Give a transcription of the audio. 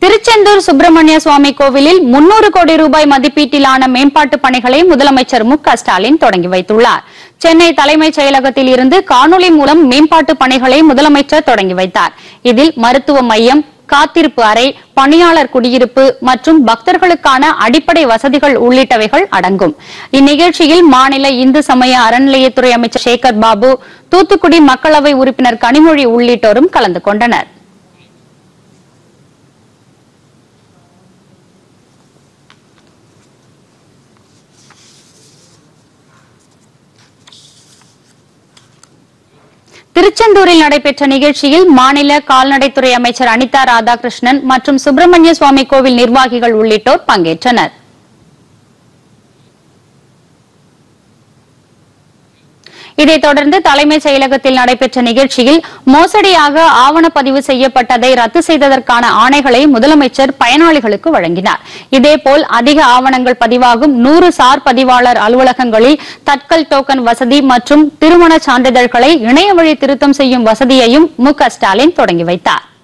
திருச்செந்தூர் சுப்பிரமணிய சுவாமி கோவிலில் முன்னூறு கோடி ரூபாய் மதிப்பீட்டிலான மேம்பாட்டு பணிகளை முதலமைச்சர் மு க ஸ்டாலின் தொடங்கி வைத்துள்ளார் சென்னை தலைமைச் செயலகத்தில் இருந்து காணொலி மூலம் மேம்பாட்டு பணிகளை முதலமைச்சர் தொடங்கி வைத்தார் இதில் மருத்துவ மையம் காத்திருப்பு அறை பணியாளர் குடியிருப்பு மற்றும் பக்தர்களுக்கான அடிப்படை வசதிகள் உள்ளிட்டவைகள் அடங்கும் இந்நிகழ்ச்சியில் மாநில இந்து சமய அறநிலையத்துறை அமைச்சர் சேகர் பாபு தூத்துக்குடி மக்களவை உறுப்பினர் கனிமொழி உள்ளிட்டோரும் கலந்து கொண்டனர் திருச்செந்தூரில் நடைபெற்ற நிகழ்ச்சியில் மாநில கால்நடைத்துறை அமைச்சர் அனிதா ராதாகிருஷ்ணன் மற்றும் சுப்பிரமணிய சுவாமி கோவில் நிர்வாகிகள் உள்ளிட்டோர் பங்கேற்றனர் இதைத் தொடர்ந்து தலைமைச் செயலகத்தில் நடைபெற்ற நிகழ்ச்சியில் மோசடியாக ஆவணப்பதிவு செய்யப்பட்டதை ரத்து செய்ததற்கான ஆணைகளை முதலமைச்சர் பயனாளிகளுக்கு வழங்கினார் இதேபோல் அதிக ஆவணங்கள் பதிவாகும் நூறு சார் பதிவாளர் அலுவலகங்களில் தட்கல் டோக்கன் வசதி மற்றும் திருமண சான்றிதழ்களை இணைய வழி திருத்தம் செய்யும் வசதியையும் மு க ஸ்டாலின் தொடங்கி வைத்தார்